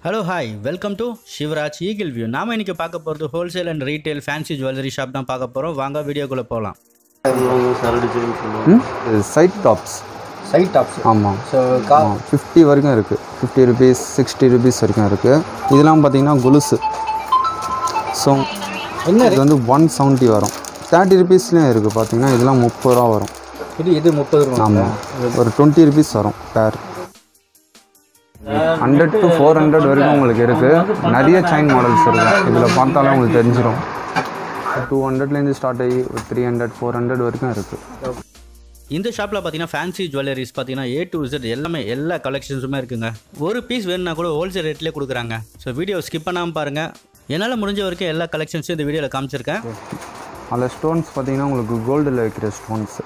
Hello hi welcome to Sivaraj eagle view நாம இன்னைக்கு பார்க்க போகிறது wholesale and retail fancy jewellery shop தான் பார்க்க போகிறோம் வாங்க வீடியோக்குள்ளே போகலாம் சரடு செயின் சொல்லுவாங்க சைட் டாப்ஸ் சைட் டாப்ஸ் ஆமாம் ஸோ கா ஃபிஃப்டி வரைக்கும் இருக்குது ஃபிஃப்டி ருபீஸ் சிக்ஸ்டி ருபீஸ் வரைக்கும் இருக்குது இதெல்லாம் பார்த்தீங்கன்னா கொலுசு ஸோ என்ன இது வந்து ஒன் செவன்ட்டி வரும் தேர்ட்டி ருபீஸ்லேயும் இருக்குது பார்த்தீங்கன்னா இதெல்லாம் முப்பது ரூபா வரும் இது இது முப்பது ரூபா ஆமாம் ஒரு டுவெண்ட்டி ருபீஸ் வரும் பேர் ஹண்ட்ரட் டு ஃபோர் ஹண்ட்ரட் வரைக்கும் உங்களுக்கு இருக்குது நிறைய செயின் மாடல்ஸ் இருக்கும் இதில் பார்த்தாலே உங்களுக்கு தெரிஞ்சிடும் டூ ஹண்ட்ரட்லேருந்து ஸ்டார்ட் ஆகி ஒரு த்ரீ ஹண்ட்ரட் ஃபோர் ஹண்ட்ரட் வரைக்கும் இருக்குது இந்த ஷாப்பில் பார்த்தீங்கன்னா ஃபேன்சி ஜுவல்லரிஸ் பார்த்தீங்கன்னா ஏ டு Z எல்லாமே எல்லா கலெக்ஷன்ஸுமே இருக்குங்க ஒரு பீஸ் வேணும்னா கூட ஹோல்சேல் ரேட்லேயே கொடுக்குறாங்க ஸோ வீடியோ ஸ்கிப் பண்ணாமல் பாருங்கள் என்னால் முடிஞ்ச வரைக்கும் எல்லா கலெக்ஷன்ஸும் இந்த வீடியோவில் காமிச்சிருக்கேன் அதில் ஸ்டோன்ஸ் பார்த்தீங்கன்னா உங்களுக்கு கோல்டில் வைக்கிற ஸ்டோன்ஸ்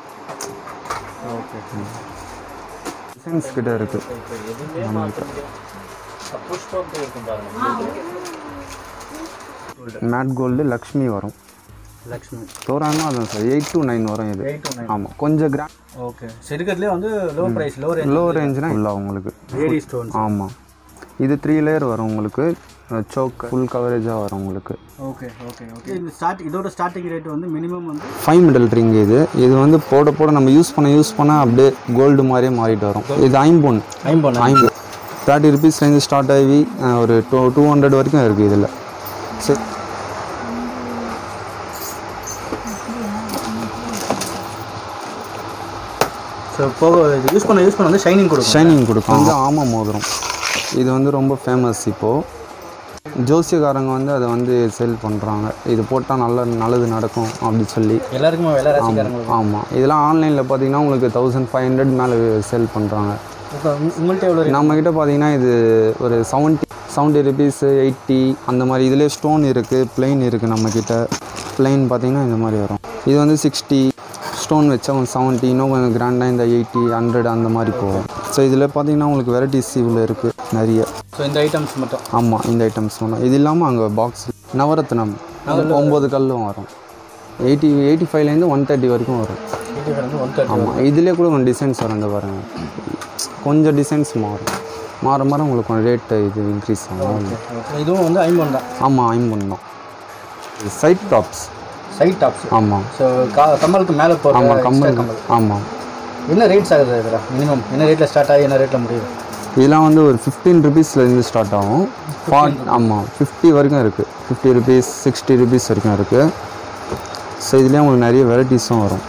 டிசைன்ஸ் கிட்ட இருக்குது மேட் கோல்டு லக்ஷ்மி வரும் லக்ஷ்மி தோராயமாக அதான் சார் எயிட் டு நைன் வரும் இது ஆமாம் கொஞ்சம் கிராண்ட் ஓகே இருக்கிறதுலே வந்து low price low range low ரேஞ்ச்னா இல்லை உங்களுக்கு ஏடி ஸ்டோன்ஸ் ஆமாம் இது த்ரீ லேயர் வரும் உங்களுக்கு சோக் ஃபுல் கவரேஜாக வரும் உங்களுக்கு ஓகே ஓகே ஓகே இந்த ஸ்டார்ட் இதோட ஸ்டார்டிங் ரேட் வந்து மினிமம் வந்து ஃபைவ் மிடல் ரிங் இது இது வந்து போட போட நம்ம யூஸ் பண்ண யூஸ் பண்ண அப்படியே கோல்டு மாதிரியே மாறிட்டு வரும் இது ஐம்பொன் ஐம்பது ஐம்பது தேர்ட்டி ருபீஸ்லேருந்து ஸ்டார்ட் ஆகி அஹ், ஒரு டூ டூ ஹண்ட்ரட் வரைக்கும் இருக்குது இதில் சரி ஸோ போக இது யூஸ் பண்ண யூஸ் பண்ண வந்து ஷைனிங் கொடுக்கும் ஷைனிங் கொடுக்கும் வந்து ஆமா மோதிரம் இது வந்து ரொம்ப ஃபேமஸ் இப்போது ஜோசியக்காரங்க வந்து அதை வந்து சேல் பண்ணுறாங்க இது போட்டால் நல்ல நல்லது நடக்கும் அப்படி சொல்லி எல்லாருக்குமே எல்லா ராசிக்காரங்களுக்கும் ஆமாம் இதெல்லாம் ஆன்லைனில் பார்த்தீங்கன்னா உங்களுக்கு தௌசண்ட் ஃபைவ் ஹண்ட்ரட் மேலே சேல் பண்ணுறாங்க இப்போ உங்க- உங்கள்ட்ட எவ்வளோ ரேட் நம்மக்கிட்ட பார்த்தீங்கன்னா இது ஒரு செவன்ட்டி செவன்ட்டி ருபீஸு எயிட்டி அந்த மாதிரி இதுலேயே ஸ்டோன் இருக்குது பிளெயின் இருக்குது நம்மக்கிட்ட பிளெயின் பார்த்தீங்கன்னா இந்த மாதிரி வரும் இது வந்து சிக்ஸ்டி ஸ்டோன் வச்சா கொஞ்சம் செவன்ட்டி இன்னும் கொஞ்சம் கிராண்டாக இந்த எயிட்டி ஹண்ட்ரட் அந்த மாதிரி போகும் ஸோ இதில் பார்த்தீங்கன்னா உங்களுக்கு வெரைட்டிஸ் இவ்வளோ இருக்குது நிறைய ஸோ இந்த ஐட்டம்ஸ் மட்டும் ஆமாம் இந்த ஐட்டம்ஸ் வேணும் இது இல்லாமல் அங்கே பாக்ஸ் நவரத்னம் ஒம்பது கல்லும் வரும் எயிட்டி எயிட்டி ஃபைவ்லேருந்து ஒன் தேர்ட்டி வரைக்கும் வரும் இது வந்து ஒன் தேர்ட்டி ஆமாம் இதுலேயே கூட கொஞ்சம் டிசைன்ஸ் வரும் இந்த பாருங்க கொஞ்சம் டிசைன்ஸ் மாறும் மாற மாற உங்களுக்கு கொஞ்சம் ரேட்டு இது இன்க்ரீஸ் ஆகும் இதுவும் வந்து ஐம்பது தான் ஆமாம் ஐம்பது தான் சைட் டாப்ஸ் சைட் டாப்ஸ் ஆமாம் ஸோ கா கம்மலுக்கு மேலே போகிற ஆமாம் கம்மல் கம்மல் ஆமாம் என்ன ரேட்ஸ் ஆகுது இதில் மினிமம் என்ன ரேட்டில் ஸ்டார்ட் ஆகி என்ன ரேட்டில் முடியுது இதெல்லாம் வந்து ஒரு ஃபிஃப்டீன் ருபீஸ்லேருந்து ஸ்டார்ட் ஆகும் ஃபார்ட் ஆமாம் ஃபிஃப்டி வரைக்கும் இருக்குது ஃபிஃப்டி ருபீஸ் சிக்ஸ்டி ருபீஸ் வரைக்கும் இருக்குது ஸோ இதுலேயே உங்களுக்கு நிறைய வெரைட்டிஸும் வரும்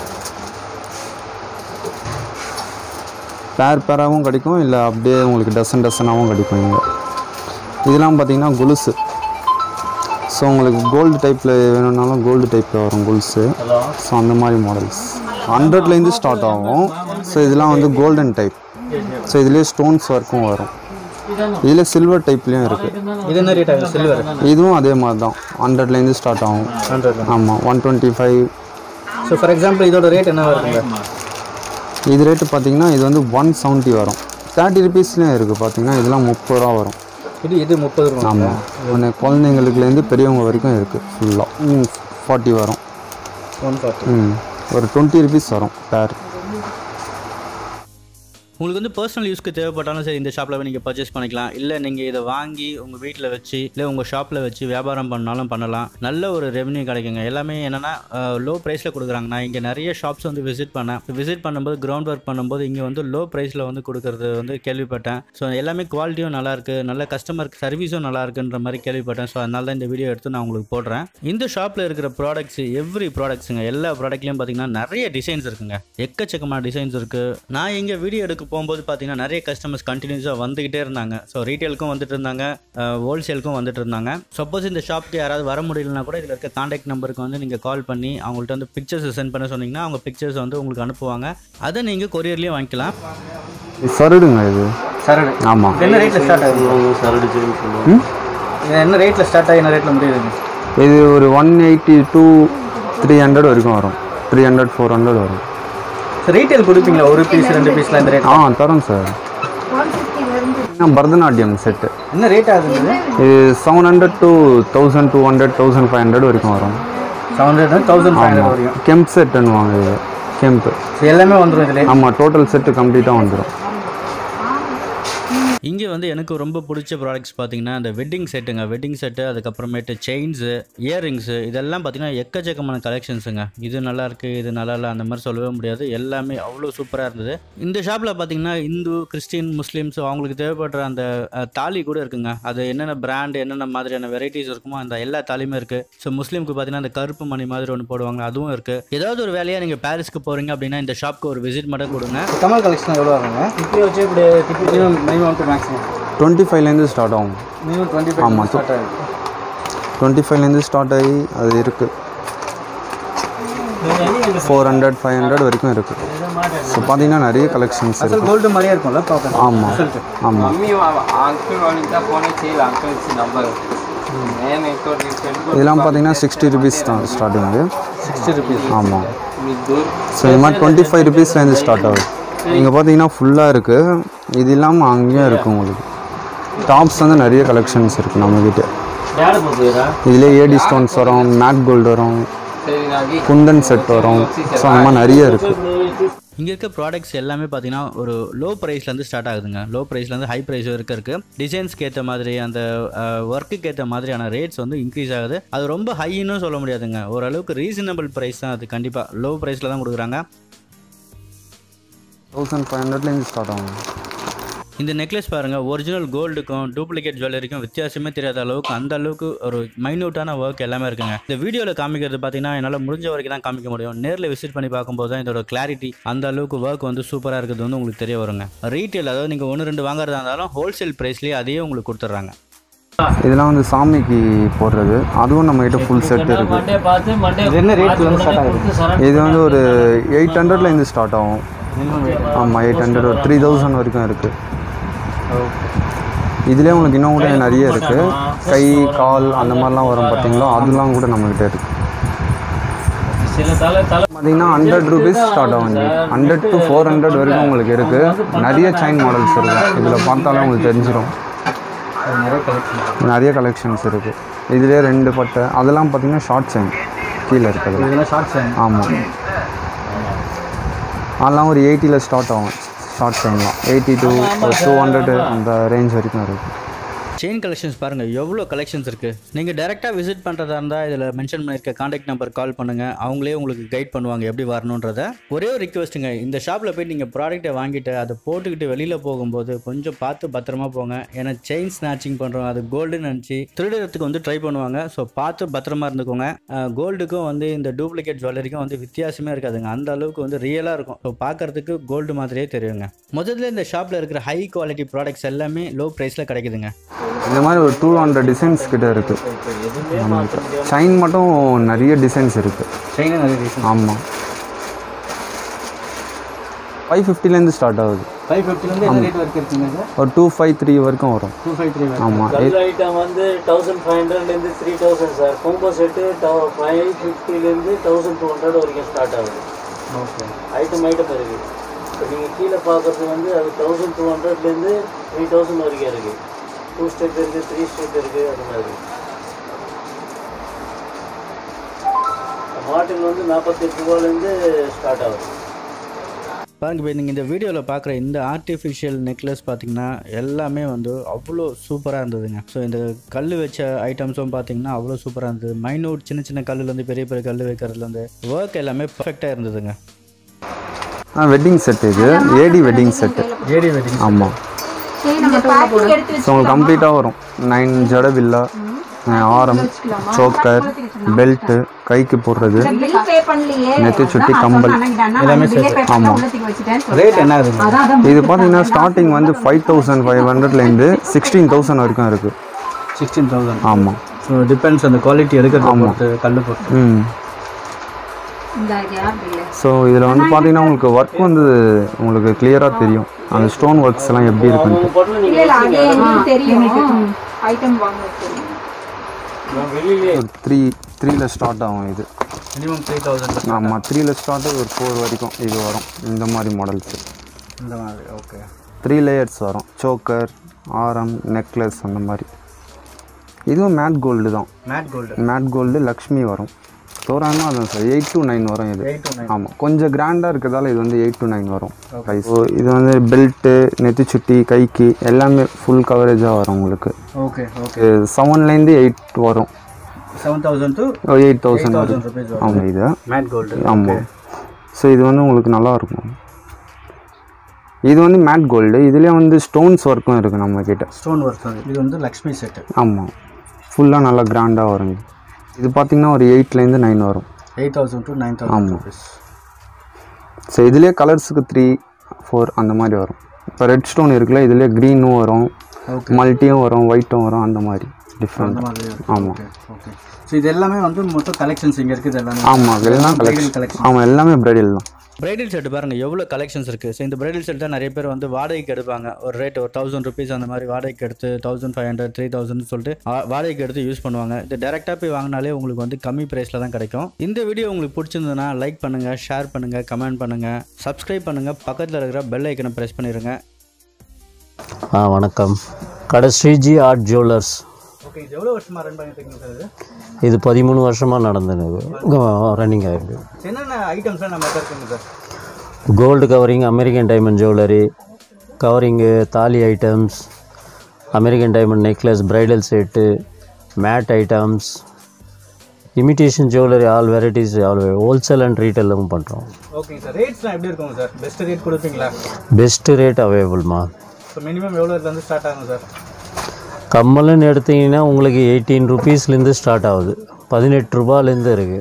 பேர் பேராகவும் கிடைக்கும் இல்லை அப்படியே உங்களுக்கு டசன் டசனாகவும் கிடைக்கும் இங்கே இதெல்லாம் பார்த்தீங்கன்னா கொலுசு ஸோ உங்களுக்கு கோல்டு டைப்பில் வேணும்னாலும் கோல்டு டைப்பில் வரும் கொலுசு ஹலோ ஸோ அந்த மாதிரி மாடல்ஸ் ஹண்ட்ரட்லேருந்து ஸ்டார்ட் ஆகும் ஸோ இதெல்லாம் வந்து கோல்டன் டைப் ஸோ இதுலேயே ஸ்டோன்ஸ் ஒர்க்கும் வரும் இதில் சில்வர் டைப்லேயும் இருக்குது இது என்ன ரேட் ஆகுது சில்வர் இதுவும் அதே மாதிரி தான் ஹண்ட்ரட்லேருந்து ஸ்டார்ட் ஆகும் ஹண்ட்ரட் ஆமாம் one twenty five so for example இதோட ரேட் என்ன வருதுங்க இது ரேட்டு பார்த்தீங்கன்னா இது வந்து ஒன் செவன்ட்டி வரும் தேர்ட்டி ருபீஸ்லேயும் இருக்குது பார்த்தீங்கன்னா இதெல்லாம் முப்பது ரூபா வரும் இது இது முப்பது ரூபா ஆமாம் ஒன்று குழந்தைங்களுக்குலேருந்து பெரியவங்க வரைக்கும் இருக்குது ஃபுல்லாக ம் ஃபார்ட்டி வரும் ஒன் ஃபார்ட்டி ம் ஒரு டுவெண்ட்டி ருபீஸ் வரும் பேர் உங்களுக்கு வந்து பர்சனல் யூஸ்க்கு தேவைப்பட்டாலும் சரி இந்த ஷாப்பில் நீங்கள் பர்ச்சேஸ் பண்ணிக்கலாம் இல்லை நீங்கள் இதை வாங்கி உங்கள் வீட்டில் வச்சு இல்லை உங்கள் ஷாப்பில் வச்சு வியாபாரம் பண்ணாலும் பண்ணலாம் நல்ல ஒரு ரெவன்யூ கிடைக்குங்க எல்லாமே என்னென்னா லோ ப்ரைஸில் கொடுக்குறாங்க நான் இங்கே நிறைய ஷாப்ஸ் வந்து விசிட் பண்ணேன் விசிட் பண்ணும்போது கிரவுண்ட் ஒர்க் பண்ணும்போது இங்கே வந்து லோ ப்ரைஸில் வந்து கொடுக்கறது வந்து கேள்விப்பட்டேன் ஸோ எல்லாமே குவாலிட்டியும் நல்லாயிருக்கு நல்ல கஸ்டமர் சர்வீஸும் நல்லா இருக்குன்ற மாதிரி கேள்விப்பட்டேன் ஸோ அதனால தான் இந்த வீடியோ எடுத்து நான் உங்களுக்கு போடுறேன் இந்த ஷாப்பில் இருக்கிற ப்ராடக்ட்ஸ் எவ்ரி ப்ராடக்ட்ஸுங்க எல்லா ப்ராடக்ட்லையும் பார்த்தீங்கன்னா நிறைய டிசைன்ஸ் இருக்குங்க எக்கச்சக்கமான டிசைன்ஸ் இருக்குது நான் இங்கே வீடியோ எடுக்க போகும்போது பார்த்தீங்கன்னா நிறைய கஸ்டமர்ஸ் கண்டினியூஸாக வந்துக்கிட்டே இருந்தாங்க ஸோ ரீட்டெயிலுக்கும் வந்துட்டு இருந்தாங்க ஹோல்சேலுக்கும் வந்துட்டு இருந்தாங்க சப்போஸ் இந்த ஷாப்க்கு யாராவது வர முடியலனா கூட இதில் இருக்க காண்டாக்ட் நம்பருக்கு வந்து நீங்கள் கால் பண்ணி அவங்கள்ட்ட வந்து பிக்சர்ஸ் சென்ட் பண்ண சொன்னீங்கன்னா அவங்க பிக்சர்ஸ் வந்து உங்களுக்கு அனுப்புவாங்க அதை நீங்கள் கொரியர்லேயும் வாங்கிக்கலாம் சருடுங்க இது சரடு ஆமாம் என்ன ரேட்டில் ஸ்டார்ட் ஆகுது சரடு செயின் சொல்லுவாங்க இது என்ன ரேட்டில் ஸ்டார்ட் ஆகி என்ன ரேட்டில் முடியுது இது ஒரு one eighty two three hundred வரைக்கும் வரும் த்ரீ ஹண்ட்ரட் ஃபோர் ஹண்ட்ரட் வரும் ஸோ ரீட்டைல் கொடுப்பீங்களா ஒரு பீஸ் ரெண்டு பீஸ்லாம் இந்த ரேட் ஆ தரோம் சார் பரதநாட்டியம் செட்டு என்ன ரேட் ஆகுது இது seven hundred to thousand two hundred thousand five hundred வரைக்கும் வரும் seven hundred thousand five hundred வரையும் கெம்ப் செட்டுன்னுவாங்க இது கெம்ப் ஸோ எல்லாமே வந்துடும் இதில் ஆமாம் டோட்டல் செட்டு கம்ப்ளீட்டாக வந்துடும் இங்கே வந்து எனக்கு ரொம்ப பிடிச்ச ப்ராடக்ட்ஸ் பார்த்தீங்கன்னா இந்த வெட்டிங் செட்டுங்க வெட்டிங் செட்டு அதுக்கப்புறமேட்டு செயின்ஸு இயரிங்ஸு இதெல்லாம் பார்த்தீங்கன்னா எக்கச்சக்கமான கலெக்ஷன்ஸுங்க இது நல்லா இருக்கு இது நல்லா இல்லை அந்த மாதிரி சொல்லவே முடியாது எல்லாமே அவ்வளோ சூப்பராக இருந்தது இந்த ஷாப்பில் பார்த்தீங்கன்னா இந்து கிறிஸ்டின் முஸ்லீம்ஸ் அவங்களுக்கு தேவைப்படுற அந்த அஹ், தாலி கூட இருக்குங்க அது என்னென்ன பிராண்ட் என்னென்ன மாதிரியான வெரைட்டிஸ் இருக்குமோ அந்த எல்லா தாலியுமே இருக்குது ஸோ முஸ்லீமுக்கு பார்த்தீங்கன்னா அந்த கருப்பு மணி மாதிரி ஒன்று போடுவாங்க அதுவும் இருக்குது ஏதாவது ஒரு வேலையாக நீங்கள் பாரிஸ்க்கு போகிறீங்க அப்படின்னா இந்த ஷாப்க்கு ஒரு விசிட் மட்டும் கொடுங்க கமல் கலெக்ஷன் எவ்வளோ ஆகுங்க இப்படி வச்சு இப்படி minimum minimum to maximum twenty ஃபைவ்லேருந்து ஸ்டார்ட் ஆகும் மினிமம் டுவெண்ட்டி ஆமா, ஃபைவ் ஸ்டார்ட் ஆகுது டுவெண்ட்டி ஃபைவ்லேருந்து ஸ்டார்ட் ஆகி அது இருக்குது ஃபோர் ஹண்ட்ரட் ஃபைவ் ஹண்ட்ரட் வரைக்கும் இருக்குது ஸோ பார்த்தீங்கன்னா நிறைய கலெக்ஷன்ஸ் அசல் இருக்குது கோல்டு மாதிரியே இருக்கும்ல பார்க்க ஆமாம் ஆமாம் मम्मी अंकल वाली का फोन चाहिए अंकल से नंबर मैं नहीं तो रिसेंट இதெல்லாம் பார்த்தீங்கன்னா சிக்ஸ்டி ருபீஸ் தான் ஸ்டார்டிங்கு சிக்ஸ்டி ருபீஸ் ஆமாம் दूर ஸோ இது மாதிரி டுவெண்ட்டி ஃபைவ் ருபீஸ்லேருந்து ஸ்டார்ட் ஆகுது இங்கே பார்த்தீங்கன்னா ஃபுல்லாக இருக்குது இது இல்லாமல் அங்கேயும் இருக்குது உங்களுக்கு டாப்ஸ் வந்து நிறைய கலெக்ஷன்ஸ் இருக்குது நம்மக்கிட்ட இதிலே ஏடி ஸ்டோன்ஸ் வரும் மேட் கோல்டு வரும் सही नागी குந்தன் செட் வரும் ஸோ அந்த மாதிரி நிறைய இருக்குது இங்கே இருக்க ப்ராடக்ட்ஸ் எல்லாமே பார்த்தீங்கன்னா ஒரு லோ ப்ரைஸ்லேருந்து ஸ்டார்ட் ஆகுதுங்க லோ ப்ரைஸ்லேருந்து ஹை ப்ரைஸ் வரைக்கும் இருக்குது டிசைன்ஸ்க்கு ஏற்ற மாதிரி அந்த ஒர்க்குக்கு ஏற்ற மாதிரியான ரேட்ஸ் வந்து இன்க்ரீஸ் ஆகுது அது ரொம்ப ஹைன்னு சொல்ல முடியாதுங்க ஓரளவுக்கு ரீசனபிள் ப்ரைஸ் தான் அது கண்டிப்பாக லோ ப்ரைஸில் தான் கொடுக்குறாங்க தௌசண்ட் ஃபைவ் ஹண்ட்ரட்லேருந்து ஸ்டார்ட் ஆகும் இந்த நெக்லஸ் பாருங்கள் ஒரிஜினல் கோல்டுக்கும் டூப்ளிகேட் ஜுவல்லரிக்கும் வித்தியாசமே தெரியாத அளவுக்கு அந்த அளவுக்கு ஒரு மைன்யூட்டான ஒர்க் எல்லாமே இருக்குங்க இந்த வீடியோவில் காமிக்கிறது பார்த்தீங்கன்னா என்னால் முடிஞ்ச வரைக்கும் தான் காமிக்க முடியும் நேரில் விசிட் பண்ணி பார்க்கும்போது தான் இதோட கிளாரிட்டி அந்த அளவுக்கு ஒர்க் வந்து சூப்பராக இருக்குது வந்து உங்களுக்கு தெரிய வருங்க ரீட்டைல் அதாவது நீங்கள் ஒன்று ரெண்டு வாங்குறதா இருந்தாலும் ஹோல்சேல் ப்ரைஸ்லேயே அதையே உங்களுக்கு கொடுத்துட்றாங்க இதெல்லாம் வந்து சாமிக்கு போடுறது அதுவும் நம்மக்கிட்ட ஃபுல் செட் இருக்குது இது என்ன ரேட்ல வந்து ஸ்டார்ட் ஆகுது இது வந்து ஒரு எயிட் ஹண்ட்ரட்லேருந்து ஸ்டார்ட் ஆகும் ஆமாம் எயிட் ஹண்ட்ரட் ஒரு த்ரீ தௌசண்ட் வரைக்கும் இருக்குது இதுலேயே உங்களுக்கு இன்னும் கூட நிறைய இருக்குது கை கால் அந்த மாதிரிலாம் வரும் பார்த்தீங்களா அதெல்லாம் கூட நம்மக்கிட்ட இருக்குது பார்த்தீங்கன்னா ஹண்ட்ரட் ருபீஸ் ஸ்டார்ட் ஆகும் இங்கே ஹண்ட்ரட் டு ஃபோர் ஹண்ட்ரட் வரைக்கும் உங்களுக்கு இருக்குது நிறைய செயின் மாடல்ஸ் இருக்கும் இதில் பார்த்தாலே உங்களுக்கு தெரிஞ்சிடும் நிறைய கலெக்ஷன் நிறைய கலெக்ஷன்ஸ் இருக்குது இதுலேயே ரெண்டு பட்டை அதெல்லாம் பார்த்தீங்கன்னா ஷார்ட் செயின் கீழே இருக்குது இதெல்லாம் ஷார்ட்ஸ் ஆமாம் அதெல்லாம் ஒரு எயிட்டியில் ஸ்டார்ட் ஆகும் ஷார்ட் செயின்லாம் எயிட்டி டு டூ ஹண்ட்ரட் அந்த ரேஞ்ச் வரைக்கும் இருக்குது செயின் கலெக்ஷன்ஸ் பாருங்கள் எவ்வளோ கலெக்ஷன்ஸ் இருக்குது நீங்கள் டேரெக்டாக விசிட் பண்ணுறதா இருந்தால் இதில் மென்ஷன் பண்ணியிருக்க காண்டாக்ட் நம்பர் கால் பண்ணுங்கள் அவங்களே உங்களுக்கு கைட் பண்ணுவாங்க எப்படி வரணுன்றத ஒரே ஒரு ரிக்வெஸ்ட்டுங்க இந்த ஷாப்பில் போய் நீங்கள் ப்ராடக்ட்டை வாங்கிட்டு அதை போட்டுக்கிட்டு வெளியில் போகும்போது கொஞ்சம் பார்த்து பத்திரமா போங்க ஏன்னா செயின் ஸ்நாச்சிங் பண்ணுறோம் அது கோல்டுன்னு நினச்சி திருடுறதுக்கு வந்து ட்ரை பண்ணுவாங்க ஸோ பார்த்து பத்திரமா இருந்துக்கோங்க கோல்டுக்கும் வந்து இந்த டூப்ளிகேட் ஜுவல்லரிக்கும் வந்து வித்தியாசமே இருக்காதுங்க அந்த அளவுக்கு வந்து ரியலாக இருக்கும் ஸோ பார்க்கறதுக்கு கோல்டு மாதிரியே தெரியுங்க முதல்ல இந்த ஷாப்பில் இருக்கிற ஹை குவாலிட்டி ப்ராடக்ட்ஸ் எல்லாமே லோ ப்ரைஸில் கிடைக்குதுங்க இந்த மாதிரி ஒரு டூ ஹண்ட்ரட் டிசைன்ஸ் கிட்ட இருக்குது செயின் மட்டும் நிறைய டிசைன்ஸ் இருக்குது செயினும் நிறைய ரேட் ஆமாம் ஃபைவ் ஃபிஃப்டிலேருந்து ஸ்டார்ட் ஆகுது ஃபைவ் ஃபிஃப்டிலேருந்து என்ன ரேட் வரைக்கும் இருக்குங்க சார் ஒரு டூ ஃபைவ் த்ரீ வரைக்கும் வரும் டூ ஃபைவ் த்ரீ ஆமாம் கல் ஐட்டம் வந்து தௌசண்ட் ஃபைவ் ஹண்ட்ரட்லேருந்து three thousand sir combo set five ஃபிஃப்டிலேருந்து தௌசண்ட் டூ ஹண்ட்ரட் வரைக்கும் ஸ்டார்ட் ஆகுது ஓகே ஐட்டம் ஐட்டம் இருக்குது இப்போ நீங்கள் கீழே பார்க்குறது வந்து அது தௌசண்ட் டூ ஹண்ட்ரட்லேருந்து த்ரீ தௌசண்ட் வரைக்கும் இருக்குது டூ ஸ்டெப் இருக்குது த்ரீ ஸ்டெப் இருக்குது அது மாதிரி மாட்டில் வந்து நாற்பத்தெட்டு ரூபாலேருந்து ஸ்டார்ட் ஆகுது பாருங்க இப்போ நீங்கள் இந்த வீடியோவில் பார்க்குற இந்த ஆர்டிஃபிஷியல் நெக்லஸ் பார்த்தீங்கன்னா எல்லாமே வந்து அவ்வளோ சூப்பராக இருந்ததுங்க ஸோ இந்த கல் வச்ச ஐட்டம்ஸும் பார்த்தீங்கன்னா அவ்வளோ சூப்பராக இருந்தது மைனூட் சின்ன சின்ன கல்லுலேருந்து பெரிய பெரிய கல் வைக்கிறதுலேருந்து ஒர்க் எல்லாமே பர்ஃபெக்டாக இருந்ததுங்க ஆ வெட்டிங் செட் இது AD wedding set AD wedding ஆமாம் சரி நம்ம பேக்கிங் எடுத்து ஸோ உங்களுக்கு கம்ப்ளீட்டாக வரும் நைன் ஜட வில்லா ஆரம் சோக்கர் பெல்ட்டு கைக்கு போடுறது பில் பே பண்ணலையே நெத்தி சுட்டி கம்பல் எல்லாமே பில் பே பண்ண உள்ளத்துக்கு வச்சுட்டேன் ரேட் என்ன ஆகுதுங்க அதான் அதான் இது பார்த்தீங்கன்னா ஸ்டார்டிங் வந்து ஃபைவ் தௌசண்ட் ஃபைவ் ஹண்ட்ரட்லேருந்து சிக்ஸ்டீன் தௌசண்ட் வரைக்கும் இருக்குது சிக்ஸ்டீன் தௌசண்ட் ஆமாம் ஸோ டிபெண்ட்ஸ் அந்த குவாலிட்டி எடுக்கிறது பொறுத்து கல் பொறுத்து ம் இந்த கேப் இல்ல ஸோ இதில் வந்து பார்த்தீங்கன்னா உங்களுக்கு ஒர்க் வந்து உங்களுக்கு கிளியராக தெரியும் அந்த ஸ்டோன் ஒர்க்ஸ் எல்லாம் எப்படி இருக்குன்ட்டு பொருள் இல்ல இல்ல அது எங்களுக்கு தெரியும் ஐட்டம் வாங்க தெரியும் ஒரு த்ரீ த்ரீல ஸ்டார்ட் ஆகும் இது மினிமம் த்ரீ தௌசண்ட் ஆமாம் த்ரீல ஸ்டார்ட் ஒரு ஃபோர் வரைக்கும் இது வரும் இந்த மாதிரி மாடல்ஸு இந்த மாதிரி ஓகே த்ரீ லேயர்ஸ் வரும் சோக்கர் ஆரம் நெக்லஸ் அந்த மாதிரி இதுவும் மேட் கோல்டு தான் matte gold matte gold Lakshmi வரும் தோராயமாக அதான் சார் எயிட் டு நைன் வரும் இது எயிட் டு நைன் ஆமாம் கொஞ்சம் கிராண்டாக இருக்கிறதால இது வந்து எயிட் டு நைன் வரும் ப்ரைஸ் இது வந்து பெல்ட்டு நெத்திச்சுட்டி கைக்கு எல்லாமே ஃபுல் கவரேஜாக வரும் உங்களுக்கு ஓகே ஓகே செவன்லேருந்து எயிட் வரும் seven thousand to eight thousand வரும் தௌசண்ட் ருபீஸ் வரும் ஆமாம் இது மேட் கோல்டு ஆமாம் ஸோ இது வந்து உங்களுக்கு நல்லா இருக்கும் இது வந்து மேட் கோல்டு இதுலேயே வந்து ஸ்டோன்ஸ் ஒர்க்கும் இருக்குது நம்ம கிட்ட ஸ்டோன் ஒர்க் இது வந்து லக்ஷ்மி செட்டு ஆமாம் ஃபுல்லாக நல்லா கிராண்டாக வரும் இது இது பார்த்தீங்கன்னா ஒரு எயிட்லேருந்து நைன் வரும் eight thousand to nine thousand ஆமாம். ருபீஸ் ஸோ இதுலேயே கலர்ஸுக்கு த்ரீ ஃபோர் அந்த மாதிரி வரும் இப்போ ரெட் ஸ்டோன் இருக்குல்ல இதுலேயே க்ரீனும் வரும் மல்ட்டியும் வரும் ஒயிட்டும் வரும் அந்த மாதிரி டிஃப்ரெண்ட் ஆமாம் ஓகே ஓகே ஸோ இது எல்லாமே வந்து மொத்தம் கலெக்ஷன்ஸ் இங்கே இருக்குது எல்லாமே ஆமாம் எல்லாம் கலெக்ஷன் collection. ஆமாம் எல்லாமே பிரைடல் தான் பிரைடல் செட் பாருங்கள் எவ்வளோ கலெக்ஷன்ஸ் இருக்குது ஸோ இந்த பிரைடல் செட் தான் நிறைய பேர் வந்து வாடகைக்கு எடுப்பாங்க ஒரு ரேட் ஒரு தௌசண்ட் ருபீஸ் அந்த மாதிரி வாடகைக்கு எடுத்து thousand five hundred three thousand சொல்லிட்டு வா- வாடகைக்கு எடுத்து யூஸ் பண்ணுவாங்க இது டேரெக்டாக போய் வாங்கினாலே உங்களுக்கு வந்து கம்மி ப்ரைஸில் தான் கிடைக்கும் இந்த வீடியோ உங்களுக்கு பிடிச்சிருந்ததுன்னா லைக் பண்ணுங்கள் ஷேர் பண்ணுங்கள் கமெண்ட் பண்ணுங்கள் சப்ஸ்கிரைப் பண்ணுங்கள் பக்கத்தில் இருக்கிற பெல் ஐக்கனை ப்ரெஸ் பண்ணிடுங்க ஆ வணக்கம் கடை ஸ்ரீஜி ஆர்ட் ஜுவல்லர்ஸ் ஓகே இது எவ்வளோ வருஷமாக ரன் பண்ணிட்டு இருக்கீங்க சார் இது இது பதிமூணு வருஷமாக நடந்தது ரன்னிங் ஆகிருக்கு என்னென்ன ஐட்டம்ஸ்லாம் நம்ம இருக்குங்க sir gold covering American diamond jewellery covering thali items American diamond necklace bridal set matte items imitation jewellery all varieties all wholesale and ரீட்டெயிலும் பண்ணுறோம் ஓகேங்க சார் ரேட்ஸ்லாம் எப்படி இருக்குங்க சார் பெஸ்ட் ரேட் கொடுப்பீங்களா பெஸ்ட்டு ரேட் அவைலபிள்மா ஸோ மினிமம் எவ்வளோ இதுலேருந்து ஸ்டார்ட் ஆகும் சார் கம்மல்னு எடுத்தீங்கன்னா உங்களுக்கு எயிட்டீன் ருபீஸ்லேருந்து ஸ்டார்ட் ஆகுது பதினெட்டு ரூபாலேருந்து இருக்குது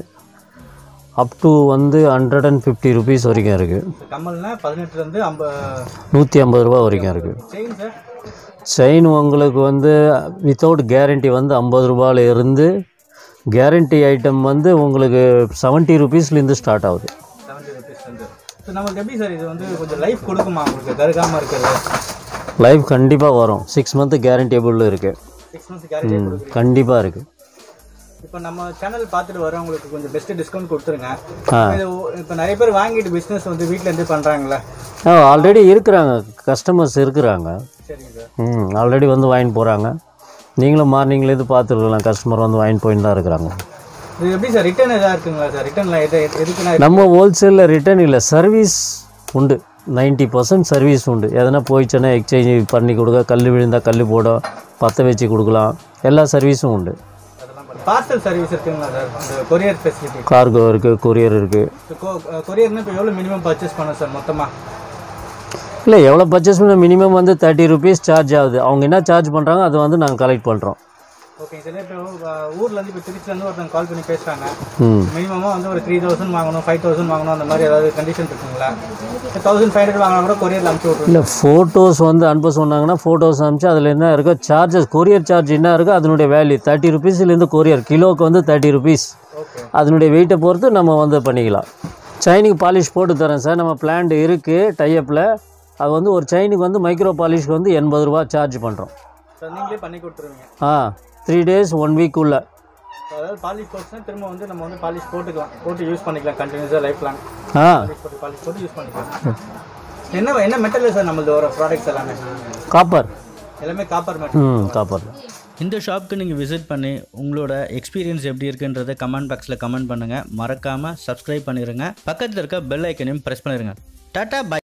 அப் டு வந்து ஹண்ட்ரட் அண்ட் ஃபிஃப்டி ருபீஸ் வரைக்கும் இருக்குது ஸோ கம்மல்னா பதினெட்டுலேருந்து ஐம்பது நூற்றி ஐம்பது ரூபா வரைக்கும் இருக்குது செயின் சார் செயின் உங்களுக்கு வந்து வித்தவுட் கேரண்டி வந்து ஐம்பது ரூபாயில இருந்து கேரண்டி ஐட்டம் வந்து உங்களுக்கு செவன்ட்டி ருபீஸ்லேருந்து ஸ்டார்ட் ஆகுது செவன்ட்டி ருபீஸ் வந்து ஸோ நமக்கு எப்படி சார் இது வந்து கொஞ்சம் லைஃப் கொடுக்குமா உங்களுக்கு கருகாமல் இருக்கிறது லைஃப் கண்டிப்பாக வரும் சிக்ஸ் மந்த்து கேரண்டியபிள் இருக்குது சிக்ஸ் மந்த்ஸ் கேரண்டி கொடுக்குறீங்க கண்டிப்பாக இருக்குது இப்போ நம்ம சேனல் பார்த்துட்டு வரவங்களுக்கு கொஞ்சம் பெஸ்ட் டிஸ்கவுண்ட் கொடுத்துருங்க ஆ. இது இப்போ நிறைய பேர் வாங்கிட்டு பிஸ்னஸ் வந்து வீட்டில் இருந்து பண்ணுறாங்களே ஆல்ரெடி இருக்கிறாங்க கஸ்டமர்ஸ் இருக்கிறாங்க சரிங்க சார் ம் ஆல்ரெடி வந்து வாங்கிட்டு போகிறாங்க நீங்களும் மார்னிங்லேருந்து பார்த்துருக்கலாம் கஸ்டமர் வந்து வாங்கிட்டு போயிட்டு தான் இருக்கிறாங்க இது எப்படி சார் ரிட்டர்ன் எதாவது இருக்குங்களா சார் ரிட்டர்னில் எது எதுக்குன்னா நம்ம ஹோல்சேலில் ரிட்டர்ன் இல்லை சர்வீஸ் உண்டு 90% பர்சன்ட் சர்வீஸ் உண்டு எதனா போயிடுச்சுன்னா எக்ஸ்சேஞ்ச் பண்ணி கொடுக்க கல் விழுந்தால் கல் போட பற்ற வச்சு கொடுக்கலாம் எல்லா சர்வீஸும் உண்டு அதெல்லாம் பார்சல் சர்வீஸ் இருக்குங்களா சார் இந்த கொரியர் ஃபெசிலிட்டி கார்கோ இருக்குது கொரியர் இருக்குது கொரியர்னு இப்போ எவ்வளோ மினிமம் பர்ச்சேஸ் பண்ண சார் மொத்தமாக இல்லை எவ்வளோ பர்ச்சேஸ் பண்ண மினிமம் வந்து தேர்ட்டி ருபீஸ் சார்ஜ் ஆகுது அவங்க என்ன சார்ஜ் பண்ணுறாங்க அதை வந்து நாங்கள் கலெக்ட் பண்ணுறோம் ஓகே சார் இப்போ அஹ், ஊர்ல இருந்து இப்போ திருச்சிலேருந்து ஒருத்தங்க கால் பண்ணி பேசுகிறாங்க ம் மினிமமாக வந்து ஒரு த்ரீ தௌசண்ட் வாங்கணும் ஃபைவ் தௌசண்ட் வாங்கணும் அந்த மாதிரி ஏதாவது கண்டிஷன் இருக்குங்களா தௌசண்ட் ஃபைவ் ஹண்ட்ரட் வாங்கினா கூட கொரியரில் அனுப்பிச்சு விட்ருங்க இல்லை ஃபோட்டோஸ் வந்து அனுப்ப சொன்னாங்கன்னா ஃபோட்டோஸ் அனுப்பிச்சு அதில் என்ன இருக்கோ சார்ஜஸ் கொரியர் சார்ஜ் என்ன இருக்கோ அதனுடைய வேல்யூ தேர்ட்டி ருபீஸ்லேருந்து கொரியர் கிலோவுக்கு வந்து தேர்ட்டி ருபீஸ் ஓகே அதனுடைய வெயிட்டை பொறுத்து நம்ம வந்து பண்ணிக்கலாம் செயினுக்கு பாலிஷ் போட்டு தரேன் சார் நம்ம பிளான்ட் இருக்குது டைப்பில் அது வந்து ஒரு செயினுக்கு வந்து மைக்ரோ பாலிஷ்க்கு வந்து எண்பது ரூபா சார்ஜ் பண்ணுறோம் சார் நீங்களே பண்ணி கொடுத்துருவீங்க ஆ த்ரீ டேஸ் ஒன் வீக் உள்ள அதாவது பாலிஷ் போட்டுனா திரும்ப வந்து நம்ம வந்து பாலிஷ் போட்டுக்கலாம் போட்டு யூஸ் பண்ணிக்கலாம் கண்டினியூஸாக லைஃப் லாங் ஆ பாலிஷ் போட்டு பாலிஷ் போட்டு யூஸ் பண்ணிக்கலாம் என்ன என்ன மெட்டல் சார் நம்மளது வர ப்ராடக்ட்ஸ் எல்லாமே காப்பர் எல்லாமே காப்பர் மெட்டல் ம் காப்பர் இந்த ஷாப்புக்கு நீங்கள் விசிட் பண்ணி உங்களோட எக்ஸ்பீரியன்ஸ் எப்படி இருக்குன்றதை கமெண்ட் பாக்ஸில் கமெண்ட் பண்ணுங்கள் மறக்காமல் சப்ஸ்கிரைப் பண்ணிடுங்க பக்கத்தில் இருக்க பெல் ஐக்கனையும் ப்ரெஸ் பண்ணிடுங்க டாட்டா பை